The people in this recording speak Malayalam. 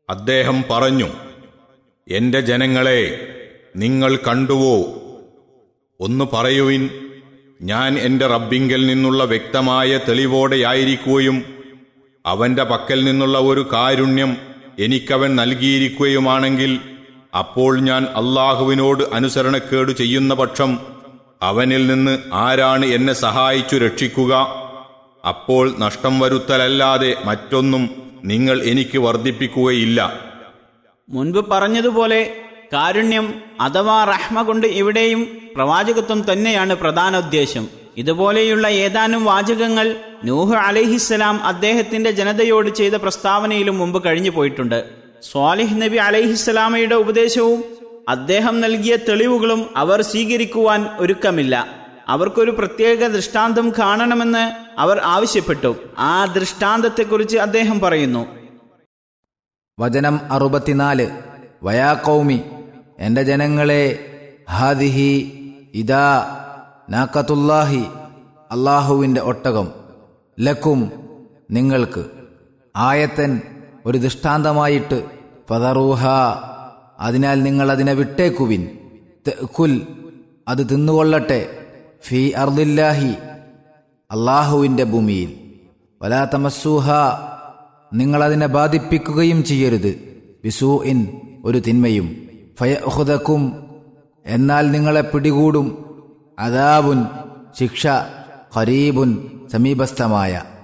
അദ്ദേഹം പറഞ്ഞു എന്റെ ജനങ്ങളെ നിങ്ങൾ കണ്ടുവോ ഒന്ന് പറയുവിൻ ഞാൻ എന്റെ റബ്ബിങ്കൽ നിന്നുള്ള വ്യക്തമായ തെളിവോടെയായിരിക്കുകയും അവന്റെ പക്കൽ നിന്നുള്ള ഒരു കാരുണ്യം എനിക്കവൻ നൽകിയിരിക്കുകയുമാണെങ്കിൽ അപ്പോൾ ഞാൻ അള്ളാഹുവിനോട് അനുസരണക്കേട് ചെയ്യുന്ന പക്ഷം അവനിൽ നിന്ന് ആരാണ് എന്നെ സഹായിച്ചു രക്ഷിക്കുക അപ്പോൾ നഷ്ടം വരുത്തലല്ലാതെ മറ്റൊന്നും നിങ്ങൾ എനിക്ക് വർദ്ധിപ്പിക്കുകയില്ല മുൻപ് പറഞ്ഞതുപോലെ കാരുണ്യം അഥവാ റഹ്മ കൊണ്ട് ഇവിടെയും പ്രവാചകത്വം തന്നെയാണ് പ്രധാന ഉദ്ദേശം ഇതുപോലെയുള്ള ഏതാനും വാചകങ്ങൾ നൂഹ് അലൈഹിസ്സലാം അദ്ദേഹത്തിന്റെ ജനതയോട് ചെയ്ത പ്രസ്താവനയിലും മുമ്പ് കഴിഞ്ഞു പോയിട്ടുണ്ട് സ്വാലിഹ് നബി അലൈഹിസ്സലാമയുടെ ഉപദേശവും അദ്ദേഹം നൽകിയ തെളിവുകളും അവർ സ്വീകരിക്കുവാൻ ഒരുക്കമില്ല അവർക്കൊരു പ്രത്യേക ദൃഷ്ടാന്തം കാണണമെന്ന് അവർ ആവശ്യപ്പെട്ടു ആ ദൃഷ്ടാന്തത്തെക്കുറിച്ച് അദ്ദേഹം പറയുന്നു വചനം അറുപത്തിനാല് വയാ കൗമി എൻ്റെ ജനങ്ങളെ ഹാദിഹി ഇതാ നാക്കത്തുല്ലാഹി അള്ളാഹുവിൻ്റെ ഒട്ടകം ലക്കും നിങ്ങൾക്ക് ആയത്തൻ ഒരു ദൃഷ്ടാന്തമായിട്ട് പതറൂഹ അതിനാൽ നിങ്ങൾ അതിനെ വിട്ടേക്കുവിൻ കുൽ അത് തിന്നുകൊള്ളട്ടെ ഫി അർദില്ലാഹി അള്ളാഹുവിൻ്റെ ഭൂമിയിൽ വലാ തമസ്സൂഹ നിങ്ങളതിനെ ബാധിപ്പിക്കുകയും ചെയ്യരുത് വിസൂ ഇൻ ഒരു തിന്മയും ഫയഹുദക്കും എന്നാൽ നിങ്ങളെ പിടികൂടും അദാബുൻ ശിക്ഷ ഖരീബുൻ സമീപസ്ഥമായ